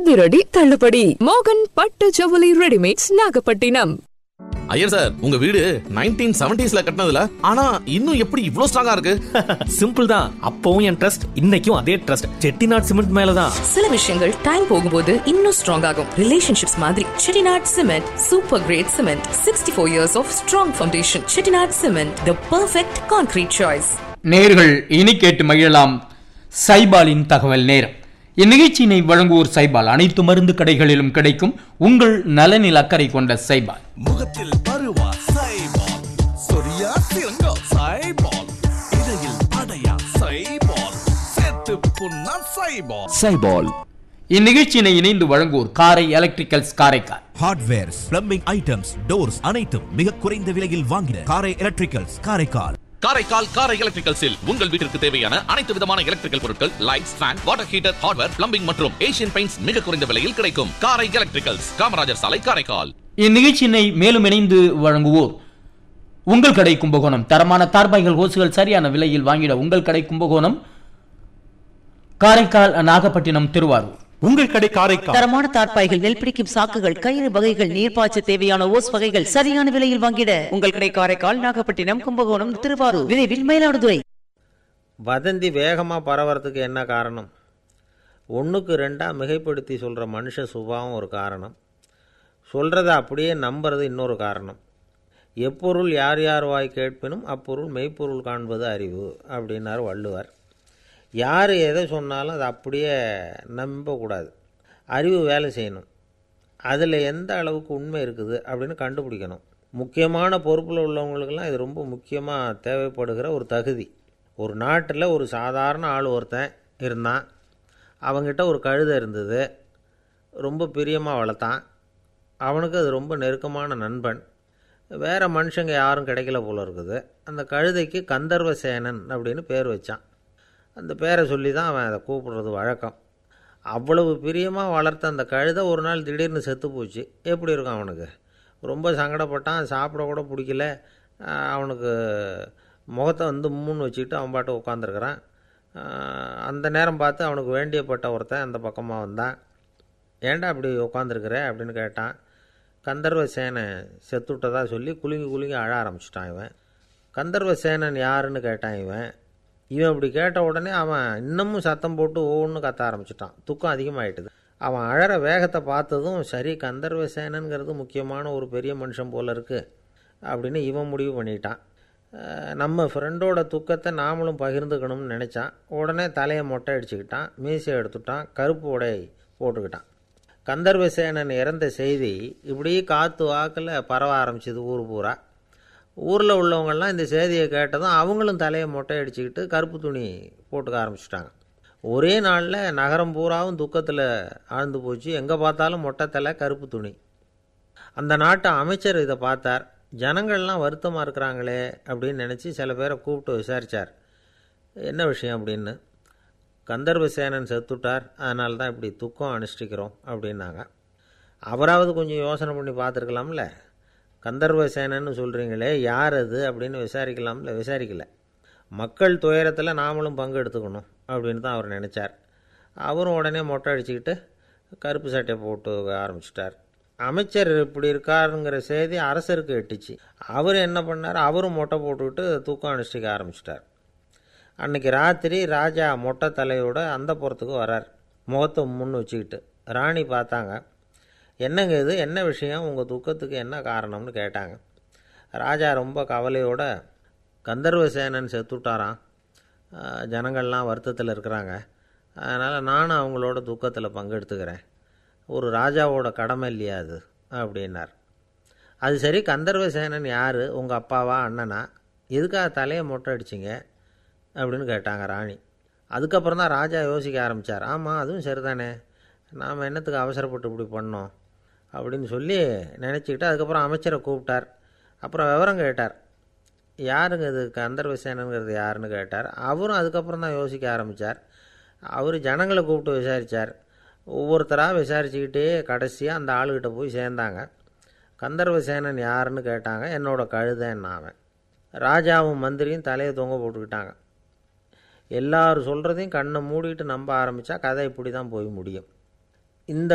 அதிரடி தள்ளுபடி மோகன் பட்டு ஜவுளி ரெடிமேட்ஸ் நாகப்பட்டினம் ஐயர் சார் உங்க வீடு நைன்டீன் செவன்டிஸ்ல கட்டினதுல ஆனா இன்னும் எப்படி இவ்ளோ ஸ்ட்ராங்கா இருக்கு சிம்பிள் தான் அப்பவும் என் ட்ரஸ்ட் இன்னைக்கும் அதே ட்ரஸ்ட் செட்டிநாட் சிமெண்ட் மேலதான் சில விஷயங்கள் டைம் போகும்போது இன்னும் ஸ்ட்ராங் ஆகும் ரிலேஷன்ஷிப்ஸ் மாதிரி Chettinad cement super great cement sixty four years of strong foundation Chettinad cement the perfect concrete choice நேர்கள் இனி கேட்டு மகிழலாம் சைபாலின் தகவல் நேரம் இந்நிகழ்ச்சியினை வழங்குவோர் சைபால் அனைத்து மருந்து கடைகளிலும் கிடைக்கும் உங்கள் நலனில் அக்கறை கொண்ட சைபால் முகத்தில் பருவா சைபால் சொரியா சிறங்கா சைபால் இடையில் அடையா சைபால் செத்து புண்ணா சைபால் சைபால் இந்நிகழ்ச்சியினை இணைந்து வழங்குவோர் Karai electricals Karaikal hardwares plumbing items doors அனைத்தும் மிக குறைந்த விலையில் வாங்கின காரை எலக்ட்ரிக்கல்ஸ் காரைக்கால் காரைக்கால் காரை எலக்ட்ரிக்கல்ஸில் உங்கள் வீட்டிற்கு தேவையான அனைத்து விதமான எலக்ட்ரிக்கல் பொருட்கள் lights fan water heater hardware plumbing மற்றும் ஏசியன் பெயிண்ட்ஸ் மிக குறைந்த விலையில் கிடைக்கும் காரை எலக்ட்ரிக்கல்ஸ் காமராஜர் சாலை காரைக்கால் இந்நிகழ்ச்சியினை மேலும் இணைந்து வழங்குவோர் உங்கள் கடை கும்பகோணம் தரமான தார்பாய்கள் ஹோசுகள் சரியான விலையில் வாங்கிட உங்கள் கடை கும்பகோணம் காரைக்கால் நாகப்பட்டினம் திருவாரூர் உங்கள் கடை காரைக்கால் தரமான தார்ப்பாய்கள் நெல் பிடிக்கும் சாக்குகள் கயிறு வகைகள் நீர்ப்பாய்ச்ச தேவையான ஓஸ் வகைகள் சரியான விலையில் வாங்கிட உங்கள் கடை காரைக்கால் நாகப்பட்டினம் கும்பகோணம் திருவாரூர் விரைவில் மயிலாடுதுறை வதந்தி வேகமாக பரவறதுக்கு என்ன காரணம் ஒன்றுக்கு ரெண்டாக மிகைப்படுத்தி சொல்கிற மனுஷ சுபாவம் ஒரு காரணம் சொல்கிறத அப்படியே நம்புறது இன்னொரு காரணம் எப்பொருள் யார் யார் வாய் கேட்பினும் அப்பொருள் மெய்ப்பொருள் காண்பது அறிவு அப்படின்னார் வள்ளுவர் யார் எதை சொன்னாலும் அதை அப்படியே நம்பக்கூடாது அறிவு வேலை செய்யணும் அதில் எந்த அளவுக்கு உண்மை இருக்குது அப்படின்னு கண்டுபிடிக்கணும் முக்கியமான பொறுப்பில் உள்ளவங்களுக்கெல்லாம் இது ரொம்ப முக்கியமாக தேவைப்படுகிற ஒரு தகுதி ஒரு நாட்டில் ஒரு சாதாரண ஆள் ஒருத்தன் இருந்தான் அவங்கிட்ட ஒரு கழுதை இருந்தது ரொம்ப பிரியமாக வளர்த்தான் அவனுக்கு அது ரொம்ப நெருக்கமான நண்பன் வேறு மனுஷங்க யாரும் கிடைக்கல போல இருக்குது அந்த கழுதைக்கு கந்தர்வ சேனன் அப்படின்னு பேர் வச்சான் அந்த பேரை சொல்லி தான் அவன் அதை கூப்பிடுறது வழக்கம் அவ்வளவு பிரியமாக வளர்த்த அந்த கழுதை ஒரு நாள் திடீர்னு செத்து போச்சு எப்படி இருக்கும் அவனுக்கு ரொம்ப சங்கடப்பட்டான் சாப்பிட கூட பிடிக்கல ஆஹ் அவனுக்கு முகத்தை வந்து மூணு வச்சுக்கிட்டு அவன் பாட்டு உட்காந்துருக்கிறான் அந்த நேரம் பார்த்து அவனுக்கு வேண்டியப்பட்ட ஒருத்தன் அந்த பக்கமாக வந்தான் ஏன்டா அப்படி உட்காந்துருக்குற அப்படின்னு கேட்டான் கந்தர்வ சேனை செத்துவிட்டதா சொல்லி குலுங்கி குலுங்கி அழ ஆரம்பிச்சிட்டான் இவன் கந்தர்வ சேனன் யாருன்னு கேட்டான் இவன் இவன் இப்படி கேட்ட உடனே அவன் இன்னமும் சத்தம் போட்டு ஒவ்வொன்று கத்த ஆரம்பிச்சிட்டான் துக்கம் அதிகமாயிட்டுது அவன் அழற வேகத்தை பார்த்ததும் சரி கந்தர்வ சேனனுங்கிறது முக்கியமான ஒரு பெரிய மனுஷன் போல இருக்கு அப்படின்னு இவன் முடிவு பண்ணிட்டான் அஹ் நம்ம ஃப்ரெண்டோட துக்கத்தை நாமளும் பகிர்ந்துக்கணும்னு நினச்சான் உடனே தலையை மொட்டை அடிச்சுக்கிட்டான் மீசை எடுத்துட்டான் கருப்பு உடை போட்டுக்கிட்டான் கந்தர்வசேனன் இறந்த செய்தி இப்படி காற்று வாக்கில் பரவ ஆரம்பிச்சது ஊர் பூரா ஊரில் உள்ளவங்கெல்லாம் இந்த செய்தியை கேட்டதும் அவங்களும் தலையை மொட்டை அடிச்சுக்கிட்டு கருப்பு துணி போட்டுக்க ஆரம்பிச்சிட்டாங்க ஒரே நாளில் நகரம் பூராவும் துக்கத்தில் ஆழ்ந்து போச்சு எங்கே பார்த்தாலும் மொட்டை தலை கருப்பு துணி அந்த நாட்டு அமைச்சர் இதை பார்த்தார் ஜனங்கள்லாம் வருத்தமாக இருக்கிறாங்களே அப்படின்னு நினச்சி சில பேரை கூப்பிட்டு விசாரித்தார் என்ன விஷயம் அப்படின்னு கந்தர்வசேனன் செத்துட்டார் அதனால தான் இப்படி துக்கம் அனுஷ்டிக்கிறோம் அப்படின்னாங்க அவராவது கொஞ்சம் யோசனை பண்ணி பார்த்துருக்கலாம்ல கந்தர்வசேனன்னு சொல்கிறீங்களே யார் அது அப்படின்னு விசாரிக்கலாம்ல விசாரிக்கல மக்கள் துயரத்தில் நாமளும் பங்கு எடுத்துக்கணும் அப்படின்னு தான் அவர் நினச்சார் அவரும் உடனே மொட்டை அடிச்சுக்கிட்டு கருப்பு சட்டையை போட்டு ஆரம்பிச்சிட்டார் அமைச்சர் இப்படி இருக்காருங்கிற செய்தி அரசருக்கு எட்டுச்சு அவர் என்ன பண்ணார் அவரும் மொட்டை போட்டுக்கிட்டு தூக்கம் அனுஷ்டிக்க ஆரம்பிச்சிட்டார் அன்னைக்கு ராத்திரி ராஜா மொட்டை தலையோட அந்த புறத்துக்கு வரார் முகத்தை முன்னு வச்சுக்கிட்டு ராணி பார்த்தாங்க என்னங்க இது என்ன விஷயம் உங்கள் துக்கத்துக்கு என்ன காரணம்னு கேட்டாங்க ராஜா ரொம்ப கவலையோட கந்தர்வசேனன் செத்துட்டாராம் ஆஹ் ஜனங்கள்லாம் வருத்தத்தில் இருக்கிறாங்க அதனால் நானும் அவங்களோட துக்கத்தில் பங்கெடுத்துக்கிறேன் ஒரு ராஜாவோட கடமை இல்லையா அது அப்படின்னார் அது சரி கந்தர்வசேனன் யார் உங்கள் அப்பாவா அண்ணனா எதுக்காக தலையை மொட்டை அடிச்சிங்க அப்படின்னு கேட்டாங்க ராணி அதுக்கப்புறம் தான் ராஜா யோசிக்க ஆரம்பித்தார் ஆமாம் அதுவும் சரிதானே நாம் என்னத்துக்கு அவசரப்பட்டு இப்படி பண்ணோம் அப்படின்னு சொல்லி நினச்சிக்கிட்டு அதுக்கப்புறம் அமைச்சரை கூப்பிட்டார் அப்புறம் விவரம் கேட்டார் யாருங்க இது கந்தர்வசேனங்கிறது யாருன்னு கேட்டார் அவரும் அதுக்கப்புறம் தான் யோசிக்க ஆரம்பித்தார் அவர் ஜனங்களை கூப்பிட்டு விசாரித்தார் ஒவ்வொருத்தராக விசாரிச்சுக்கிட்டே கடைசியாக அந்த ஆளுகிட்ட போய் சேர்ந்தாங்க கந்தர்வசேனன் யாருன்னு கேட்டாங்க என்னோட கழுதைன்னு அவன் ராஜாவும் மந்திரியும் தலையை தொங்க போட்டுக்கிட்டாங்க எல்லாரும் சொல்கிறதையும் கண்ணை மூடிட்டு நம்ப ஆரம்பித்தா கதை இப்படி தான் போய் முடியும் இந்த